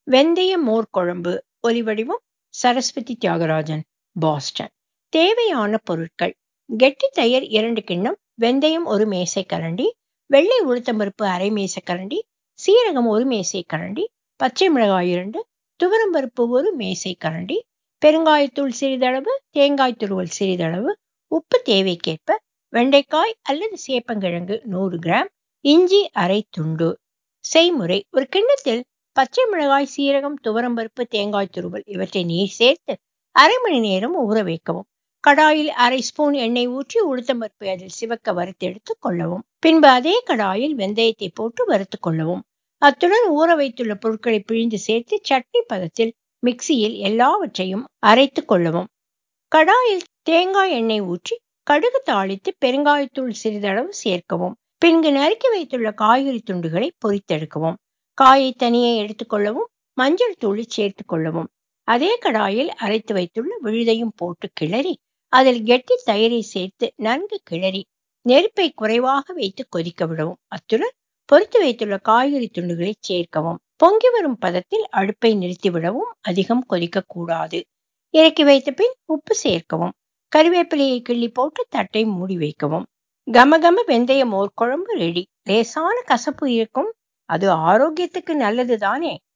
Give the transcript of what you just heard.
வெந்தய மோர் குழம்பு ஒலிவடிவம் சரஸ்வதி தியாகராஜன் பாஸ்டன் தேவையான பொருட்கள் கெட்டி தயிர் இரண்டு கிண்ணம் வெந்தயம் ஒரு மேசை கரண்டி வெள்ளை உளுத்தம்பருப்பு அரை மேசை கரண்டி சீரகம் ஒரு மேசை கரண்டி பச்சை மிளகாய் இரண்டு துவரம்பருப்பு ஒரு மேசை கரண்டி பெருங்காயத்தூள் சிறிதளவு தேங்காய் துருவல் சிறிதளவு உப்பு தேவைக்கேற்ப வெண்டைக்காய் அல்லது சேப்பங்கிழங்கு நூறு கிராம் இஞ்சி அரை துண்டு செய்முறை ஒரு கிண்ணத்தில் பச்சை மிளகாய் சீரகம் துவரம்பருப்பு தேங்காய் துருவல் இவற்றை நீர் சேர்த்து அரை மணி நேரம் ஊற வைக்கவும் கடாயில் அரை ஸ்பூன் எண்ணெய் ஊற்றி உளுத்தம்பருப்பை அதில் சிவக்க வறுத்தெடுத்து கொள்ளவும் பின்பு அதே கடாயில் வெந்தயத்தை போட்டு வறுத்து கொள்ளவும் அத்துடன் ஊற வைத்துள்ள பொருட்களை பிழிந்து சேர்த்து சட்னி பதத்தில் மிக்சியில் எல்லாவற்றையும் அரைத்து கொள்ளவும் கடாயில் தேங்காய் எண்ணெய் ஊற்றி கடுகு தாளித்து பெருங்காயத்தூள் சிறிதளவு சேர்க்கவும் பின்பு நறுக்கி வைத்துள்ள காய்கறி துண்டுகளை பொரித்தெடுக்கவும் காயை தனியே எடுத்துக்கொள்ளவும் மஞ்சள் தூளை சேர்த்து கொள்ளவும் அதே கடாயில் அரைத்து வைத்துள்ள விழுதையும் போட்டு கிளறி அதில் கெட்டி தயிரை சேர்த்து நன்கு கிளறி நெருப்பை குறைவாக வைத்து கொதிக்க விடவும் அத்துடன் பொரித்து வைத்துள்ள காய்கறி துண்டுகளை சேர்க்கவும் பொங்கி வரும் பதத்தில் அடுப்பை நிறுத்திவிடவும் அதிகம் கொதிக்க கூடாது இறக்கி வைத்த பின் உப்பு சேர்க்கவும் கறிவேப்பிலையை கிள்ளி போட்டு தட்டை மூடி வைக்கவும் கமகம வெந்தய மோர் குழம்பு ரெடி லேசான கசப்பு இருக்கும் அது ஆரோக்கியத்துக்கு நல்லது தானே